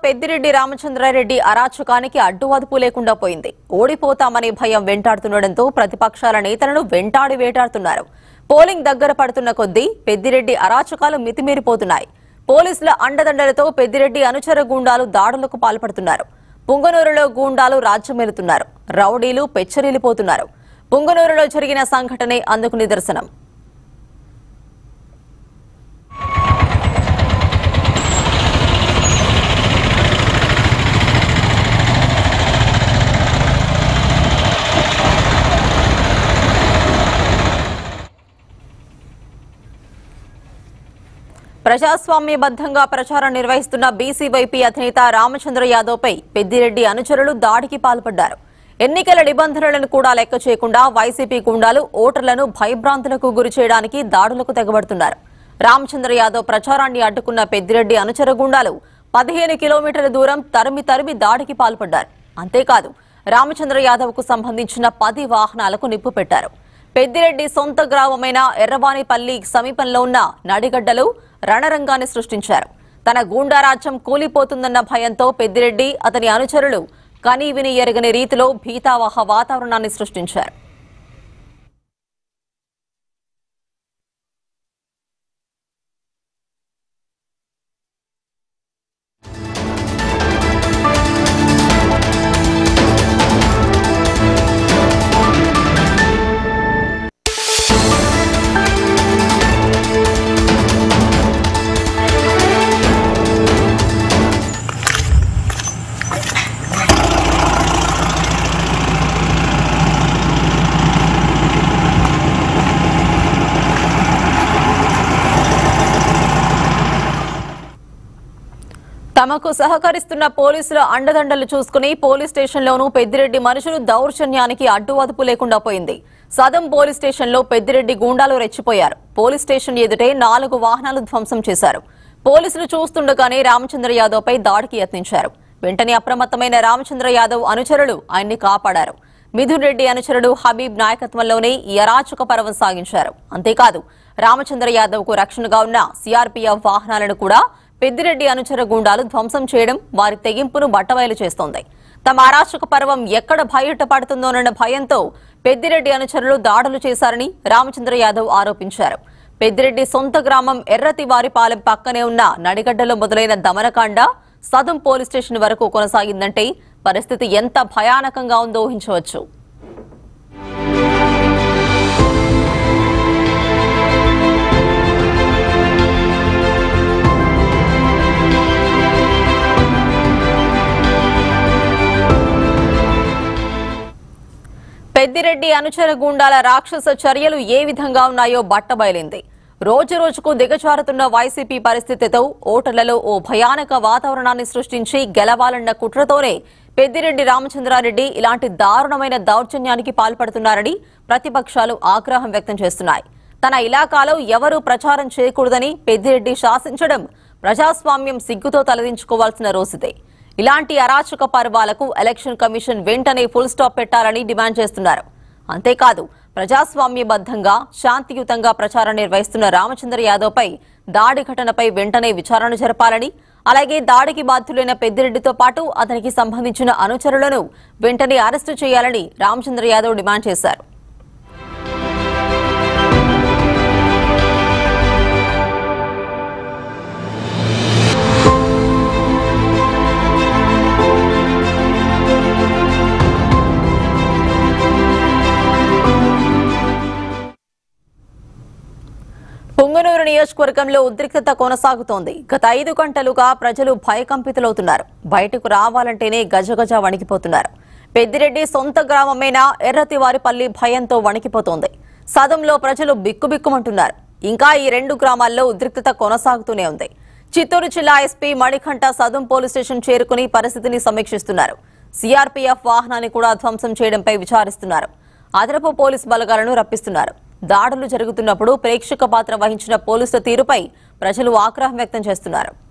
పెద్దిరెడ్డి రామచంద్రారెడ్డి అరాచకానికి అడ్డు అదుపు లేకుండా పోయింది ఓడిపోతామనే భయం వెంటాడుతుండటంతో ప్రతిపక్షాల నేతలను వెంటాడి వేటాడుతున్నారు పోలింగ్ దగ్గర పడుతున్న కొద్దీ పెద్దిరెడ్డి అరాచకాలు మితిమీరిపోతున్నాయి పోలీసుల అండదండలతో పెద్దిరెడ్డి అనుచర గూండాలు దాడులకు పాల్పడుతున్నారు పుంగనూరులో గూండాలు రాజ్యమేలుతున్నారు రౌడీలు పెచ్చరిల్లిపోతున్నారు పుంగనూరులో జరిగిన సంఘటనే అందుకు నిదర్శనం ప్రజాస్వామ్యబద్ధంగా ప్రచారం నిర్వహిస్తున్న బీసీవైపీ అధినేత రామచంద్ర యాదవ్పై పెద్దిరెడ్డి అనుచరులు దాడికి పాల్పడ్డారు ఎన్నికల నిబంధనలను కూడా లెక్క చేయకుండా వైసీపీ గుండాలు ఓటర్లను భయభ్రాంతులకు గురి చేయడానికి దాడులకు తెగబడుతున్నారు రామచంద్ర యాదవ్ ప్రచారాన్ని అడ్డుకున్న పెద్దిరెడ్డి అనుచర గుండాలు పదిహేను కిలోమీటర్ల దూరం తరిమి తరిమి దాడికి పాల్పడ్డారు అంతేకాదు రామచంద్ర యాదవ్ కు సంబంధించిన పది వాహనాలకు నిప్పు పెట్టారు పెద్దిరెడ్డి సొంత గ్రామమైన ఎర్రవాణిపల్లి సమీపంలో ఉన్న నడిగడ్డలు రణరంగాన్ని సృష్టించారు తన గూండారాజ్యం కూలిపోతుందన్న భయంతో పెద్దిరెడ్డి అతని అనుచరులు కనీ విని ఎరగని రీతిలో భీతావహ వాతావరణాన్ని సృష్టించారు తమకు సహకరిస్తున్న పోలీసుల అండదండలు చూసుకుని పోలీస్ స్టేషన్లోనూ పెద్దిరెడ్డి మనుషులు దౌర్జన్యానికి అడ్డు అదుపు లేకుండా పోయింది సదం పోలీస్ స్టేషన్లో పెద్దిరెడ్డి గూండాలు రెచ్చిపోయారు పోలీస్ స్టేషన్ ఎదుటే నాలుగు వాహనాలు ధ్వంసం చేశారు పోలీసులు చూస్తుండగానే రామచంద్ర యాదవ్ పై దాడికి యత్నించారు వెంటనే అప్రమత్తమైన రామచంద్ర యాదవ్ అనుచరులు ఆయన్ని కాపాడారు మిథున్ రెడ్డి అనుచరుడు హబీబ్ నాయకత్వంలోనే ఈ అరాచక పర్వం సాగించారు అంతేకాదు రామచంద్ర యాదవ్ కు రక్షణగా ఉన్న సీఆర్పీఎఫ్ వాహనాలను కూడా పెద్దిరెడ్డి అనుచర గుండాలు ధ్వంసం చేయడం వారి తెగింపును బట్టబయలు చేస్తోంది తమ అరాచక పర్వం ఎక్కడ బయటపడుతుందోనన్న భయంతో పెద్దిరెడ్డి అనుచరులు దాడులు చేశారని రామచంద్ర యాదవ్ ఆరోపించారు పెద్దిరెడ్డి సొంత గ్రామం ఎర్రతివారిపాలెం పక్కనే ఉన్న నడిగడ్డలో మొదలైన దమనకాండ సదుం పోలీస్ స్టేషన్ వరకు కొనసాగిందంటే పరిస్థితి ఎంత భయానకంగా ఉందో ఊహించవచ్చు పెద్దిరెడ్డి అనుచర గూండాల రాక్షస చర్యలు ఏ విధంగా ఉన్నాయో బట్టబయలింది రోజు రోజుకు దిగజారుతున్న వైసీపీ పరిస్థితితో ఓటర్లలో ఓ భయానక వాతావరణాన్ని సృష్టించి గెలవాలన్న కుట్రతోనే పెద్దిరెడ్డి రామచంద్రారెడ్డి ఇలాంటి దారుణమైన దౌర్జన్యానికి పాల్పడుతున్నారని ప్రతిపక్షాలు ఆగ్రహం వ్యక్తం చేస్తున్నాయి తన ఇలాకాలో ఎవరూ ప్రచారం చేయకూడదని పెద్దిరెడ్డి శాసించడం ప్రజాస్వామ్యం సిగ్గుతో తలదించుకోవాల్సిన రోజుదే ఇలాంటి అరాచక పర్వాలకు ఎలక్షన్ కమిషన్ వెంటనే ఫుల్ స్టాప్ పెట్టాలని డిమాండ్ చేస్తున్నారు అంతేకాదు ప్రజాస్వామ్యబద్ధంగా శాంతియుతంగా ప్రచారం నిర్వహిస్తున్న రామచంద్ర యాదవ్ పై దాడి ఘటనపై వెంటనే విచారణ జరపాలని అలాగే దాడికి బాధ్యులైన పెద్దిరెడ్డితో పాటు అతనికి సంబంధించిన అనుచరులను వెంటనే అరెస్టు చేయాలని రామచంద్ర యాదవ్ డిమాండ్ చేశారు పుంగనూరు నియోజకవర్గంలో ఉద్రిక్తత కొనసాగుతోంది గత ఐదు గంటలుగా ప్రజలు భయకంపితులవుతున్నారు బయటకు రావాలంటేనే గజగజ వణికిపోతున్నారు పెద్దిరెడ్డి సొంత గ్రామమైన ఎర్రతివారిపల్లి భయంతో వణికిపోతోంది సదంలో ప్రజలు బిక్కుబిక్కుమంటున్నారు ఇంకా ఈ రెండు గ్రామాల్లో ఉద్రిక్తత కొనసాగుతూనే ఉంది చిత్తూరు జిల్లా SP Manikanta Sadum police station చేరుకుని పరిస్థితిని సమీక్షిస్తున్నారు సీఆర్పీఎఫ్ వాహనాన్ని కూడా ధ్వంసం చేయడంపై విచారిస్తున్నారు అదనపు పోలీస్ బలగాలను రప్పిస్తున్నారు దాడులు జరుగుతున్నప్పుడు ప్రేక్షక పాత్ర వహించిన పోలీసుల తీరుపై ప్రజలు ఆగ్రహం వ్యక్తం చేస్తున్నారు